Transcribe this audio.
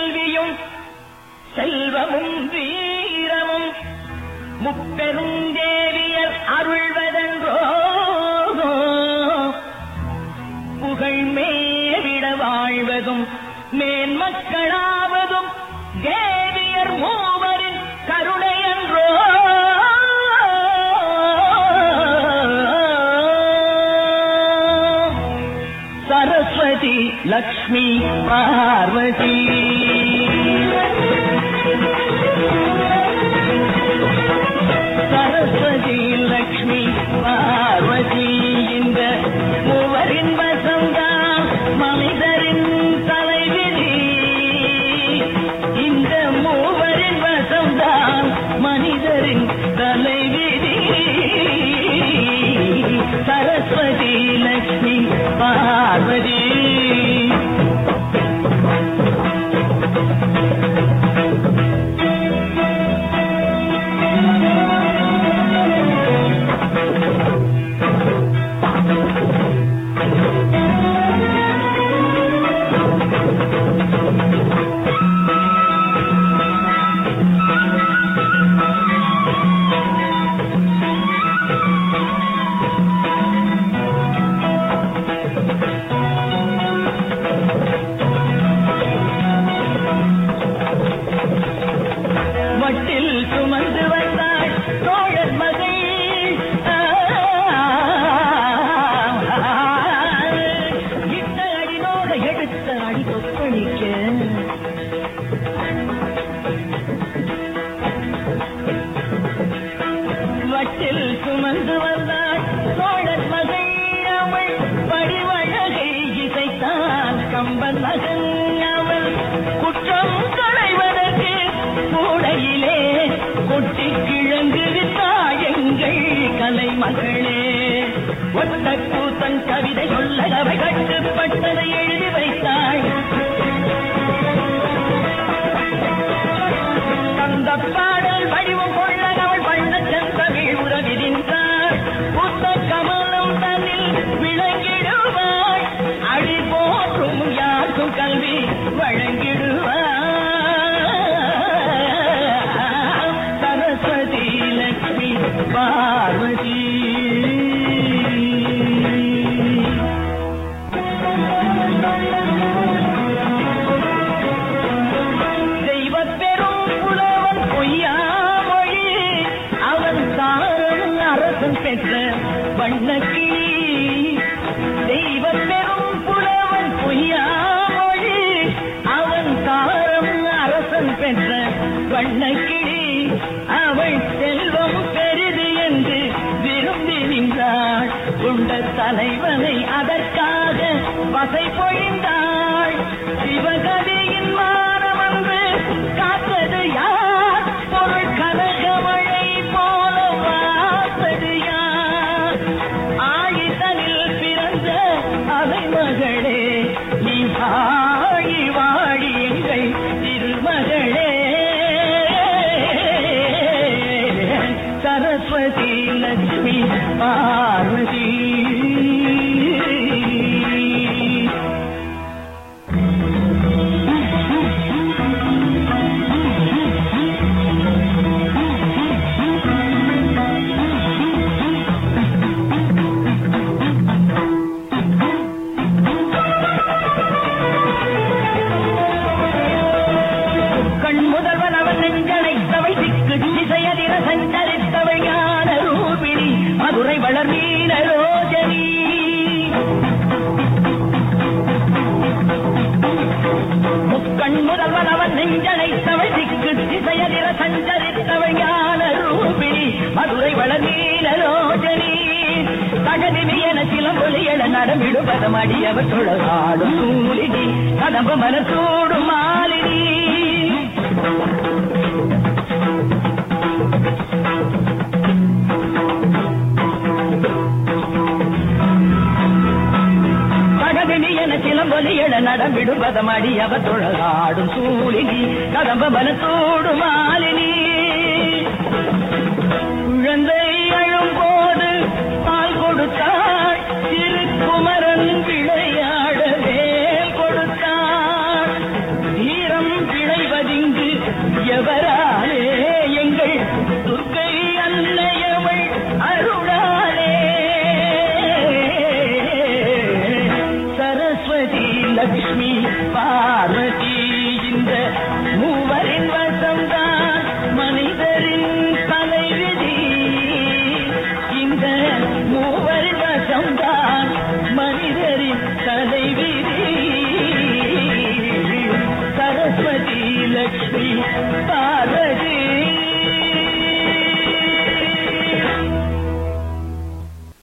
கல்வியும் செல்வமும் வீரமும் முப்பெரும் தேவியர் அருள்வதென்றோ புகழ் மேவிட வாழ்வதும் மேன்மக்களாவதும் தேவியர் மூவரின் கருணையன்றோ சரஸ்வதி லக்ஷ்மி பார்வதி சரஸ்வதி லக்ஷ்மி பார்வதி இந்த மூவரின் வசம்தான் மனிதரின் தலைவிதி இந்த மூவரின் வசம்தான் மனிதரின் தலைவிதி சரஸ்வதி லக்ஷ்மி பார்வதி வட்டில் சுமந்து வந்தாள் தோழர் மகள் இட்ட அடினோட எடுத்த அடி கொப்பளிக்க வட்டில் சுமந்து வந்தாள் தோழர் மகள் அவள் படிவழகை இசைத்தான் கம்பன் மகன் அவள் குற்றம் களைவதற்கு கூடையிலே கொட்டி கிழங்கு எங்கள் கலை மகளே ஒத்த கூத்தன் கவிதை சொல்ல அவை கட்டுப்பட்டதை எழுதி வைத்தாள் அந்த பாடல் வடிவம் கொள்ள அவள் பண்ண செந்தமிழ் உறவிதின்றாள் புத்த கமலம் தன்னில் விளங்கிடுவாள் அடி போற்றும் யாருக்கும் கல்வி வழங்கிடுவாள் சரஸ்வதி லக்ஷ்மி பார்வதி தெய்வப் பெரும் புலவன் பொய்யாமொழி அவன் தாரன் அரசன் பெற்ற வண்ணக்கிளி தெய்வப் பெரும் புலவன் பொய்யாமொழி அவன் தாரம் அரசன் பெற்ற வண்ணக்கிளி அவள் செல்வம் பெரிது என்று விரும்பி நின்றாள் கொண்ட தலைவனை அதற்காக வசை பொழிந்தாள் சிவகதியின் மானம் அன்று காத்தது யார் பொருள் கனகமழை போல வாசது யார் ஆயிதனில் பிறந்த அலை மகளே நீ வாழி வாழி எங்கள் திருமகளே சரஸ்வதி லட்சுமி பார்வதி கண் முதல்வன் அவன் நெஞ்சடைத்தவள் திக்கு திசையதிர சஞ்சரித்தவள் ஞான ரூபிணி மதுரை வளர்வீர ரோஜனி முக்கண் முதல்வன் அவன் நெஞ்சடைத்தவள் திக்கு திசையதிர சஞ்சரித்தவள் ஞான ரூபிணி மதுரை வளர்வீர ரோஜனி தகதிவி என சிலம்பொலி என நடமிடுவதம் அடியவர் தொழாடும் சூழினி கதம்பு மனசூடும் மாலினி தகதினி என சிலம்பொலி என நடமிடுவதம் அடியவர் தொழாடும் சூழினி கதம்பு மனசூடும் மாலினி குழந்தை அழும் போது பால் கொடுத்தாள் திருக்குமரன் விளையாடவே கொடுத்தாள் தீரம் விளைவதிங்கு எவராலே